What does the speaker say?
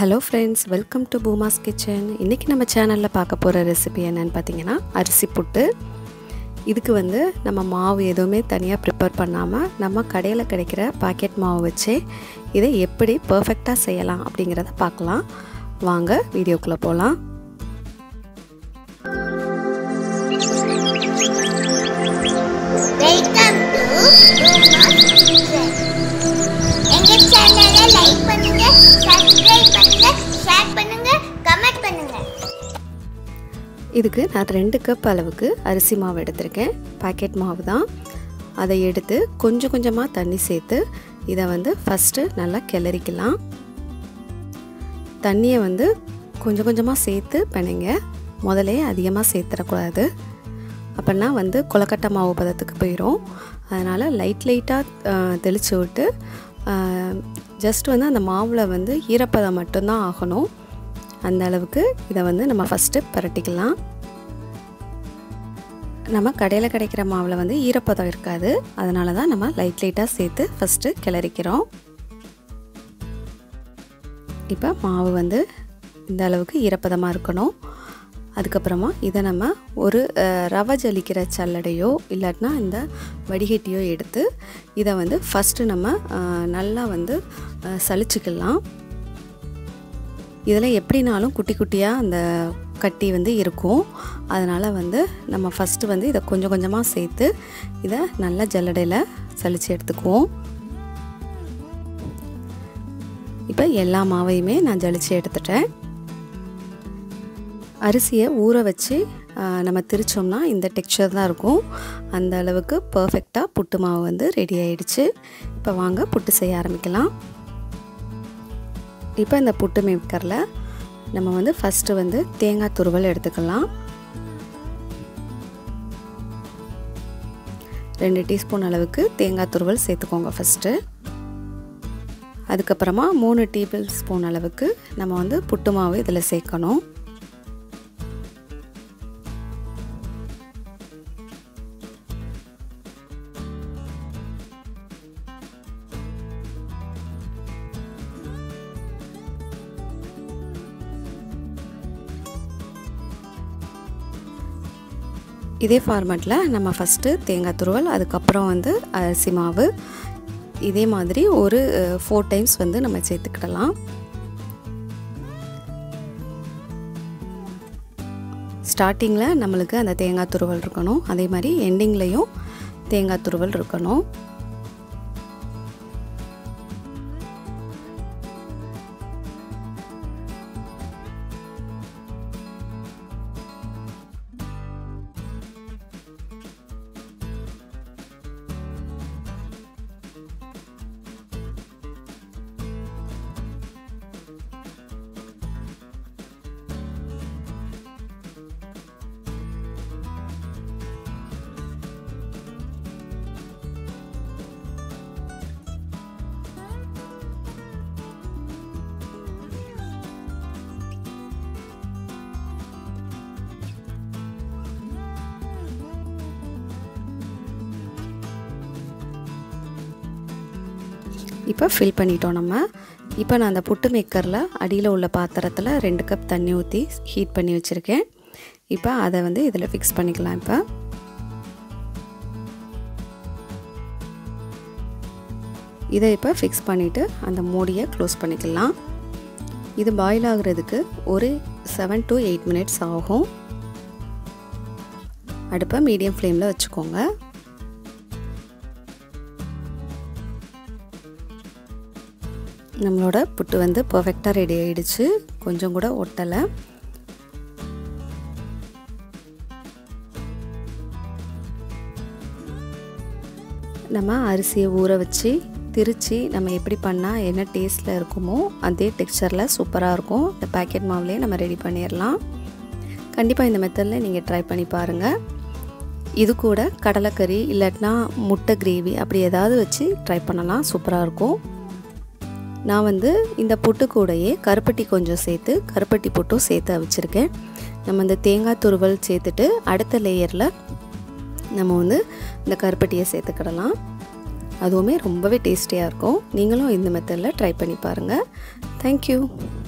hello friends welcome to Pooma's kitchen இன்றைக்கி நம்ம சேனலில் பார்க்க போகிற ரெசிபி என்னன்னு பார்த்தீங்கன்னா அரிசி புட்டு இதுக்கு வந்து நம்ம மாவு எதுவுமே தனியாக ப்ரிப்பேர் பண்ணாமல் நம்ம கடையில் கிடைக்கிற பாக்கெட் மாவு வச்சே இதை எப்படி பர்ஃபெக்டாக செய்யலாம் அப்படிங்கிறத பார்க்கலாம் வாங்க வீடியோக்குள்ளே போகலாம் வெல்கம் டு பூமாஸ் கிச்சன் எங்க சேனலை லைக் பண்ணுங்க சப்ஸ்கிரைப் பண்ணுங்க ஷேர் பண்ணுங்க கமெண்ட் பண்ணுங்க இதுக்கு நான் ரெண்டு கப் அளவுக்கு அரிசி மாவு எடுத்திருக்கேன் பாக்கெட் மாவு தான் அதை எடுத்து கொஞ்சம் கொஞ்சமாக தண்ணி சேர்த்து இதை வந்து ஃபஸ்ட்டு நல்லா கிளறிக்கலாம் தண்ணியை வந்து கொஞ்சம் கொஞ்சமாக சேர்த்து பிணைங்க முதலே அதிகமாக சேர்த்துடக்கூடாது அப்படின்னா வந்து கொலக்கட்டை மாவு பதத்துக்கு போயிடும் அதனால் லைட் லைட்டாக தெளித்து விட்டு ஜஸ்ட் வந்து அந்த மாவில் வந்து ஈரப்பதம் மட்டும்தான் ஆகணும் அந்த அளவுக்கு இதை வந்து நம்ம ஃபஸ்ட்டு பரட்டிக்கலாம் நம்ம கடையில் கிடைக்கிற மாவில் வந்து ஈரப்பதம் இருக்காது அதனால தான் நம்ம லைட் லைட்டாக சேர்த்து ஃபஸ்ட்டு கிளறிக்கிறோம் இப்போ மாவு வந்து இந்த அளவுக்கு ஈரப்பதமாக இருக்கணும் அதுக்கப்புறமா இதை நம்ம ஒரு ரவை ஜலிக்கிற சல்லடையோ இல்லாட்டினா இந்த வடிகட்டியோ எடுத்து இதை வந்து ஃபஸ்ட்டு நம்ம நல்லா வந்து சலிச்சுக்கலாம் இதில் எப்படினாலும் குட்டி குட்டியாக அந்த கட்டி வந்து இருக்கும் அதனால் வந்து நம்ம ஃபஸ்ட்டு வந்து இதை கொஞ்சம் கொஞ்சமாக சேர்த்து இதை நல்லா ஜல்லடையில் சலித்து எடுத்துக்குவோம் இப்போ எல்லா மாவையுமே நான் ஜலித்து எடுத்துட்டேன் அரிசியை ஊற வச்சு நம்ம திரிச்சோம்னா இந்த டெக்ஸ்சர் தான் இருக்கும் அந்த அளவுக்கு பர்ஃபெக்டாக புட்டு மாவு வந்து ரெடி ஆயிடுச்சு இப்போ வாங்க புட்டு செய்ய ஆரம்பிக்கலாம் இப்போ இந்த புட்டு மேக்கரில் நம்ம வந்து ஃபஸ்ட்டு வந்து தேங்காய் துருவல் எடுத்துக்கலாம் ரெண்டு டீஸ்பூன் அளவுக்கு தேங்காய் துருவல் சேர்த்துக்கோங்க ஃபஸ்ட்டு அதுக்கப்புறமா மூணு டேபிள் ஸ்பூன் அளவுக்கு நம்ம வந்து புட்டு மாவு இதில் சேர்க்கணும் இதே ஃபார்மேட்டில் நம்ம ஃபஸ்ட்டு தேங்காய் துருவல் அதுக்கப்புறம் வந்து அரிசி மாவு இதே மாதிரி ஒரு ஃபோர் டைம்ஸ் வந்து நம்ம சேர்த்துக்கிடலாம் ஸ்டார்டிங்கில் நம்மளுக்கு அந்த தேங்காய் துருவல் இருக்கணும் அதே மாதிரி எண்டிங்லேயும் தேங்காய் துருவல் இருக்கணும் இப்போ ஃபில் பண்ணிட்டோம் நம்ம இப்போ நான் அந்த புட்டு மேக்கரில் அடியில் உள்ள பாத்திரத்தில் ரெண்டு கப் தண்ணி ஊற்றி ஹீட் பண்ணி வச்சுருக்கேன் இப்போ அதை வந்து இதில் ஃபிக்ஸ் பண்ணிக்கலாம் இப்போ இதை இப்போ ஃபிக்ஸ் பண்ணிவிட்டு அந்த மூடியை க்ளோஸ் பண்ணிக்கலாம் இது பாயில் ஆகுறதுக்கு ஒரு செவன் டு எயிட் மினிட்ஸ் ஆகும் அடுப்பை மீடியம் ஃப்ளேமில் வச்சுக்கோங்க நம்மளோட புட்டு வந்து பர்ஃபெக்டாக ரெடி ஆகிடுச்சு கொஞ்சம் கூட ஒட்டலை நம்ம அரிசியை ஊற வச்சு திரித்து நம்ம எப்படி பண்ணால் என்ன டேஸ்ட்டில் இருக்குமோ அதே டெக்ஸ்சரில் சூப்பராக இருக்கும் இந்த பேக்கெட் மாவுலேயே நம்ம ரெடி பண்ணிடலாம் கண்டிப்பாக இந்த மெத்தடில் நீங்கள் ட்ரை பண்ணி பாருங்கள் இது கூட கடலைக்கறி இல்லாட்டினா முட்டை கிரேவி அப்படி ஏதாவது வச்சு ட்ரை பண்ணலாம் சூப்பராக இருக்கும் நான் வந்து இந்த புட்டு கூடையே கருப்பட்டி கொஞ்சம் சேர்த்து கருப்பட்டி புட்டும் சேர்த்து வச்சுருக்கேன் நம்ம இந்த தேங்காய் துருவல் சேர்த்துட்டு அடுத்த லேயரில் நம்ம வந்து இந்த கருப்பட்டியை சேர்த்துக்கிடலாம் அதுவுமே ரொம்பவே டேஸ்டியாக இருக்கும் நீங்களும் இந்த மெத்தடில் ட்ரை பண்ணி பாருங்கள் தேங்க்யூ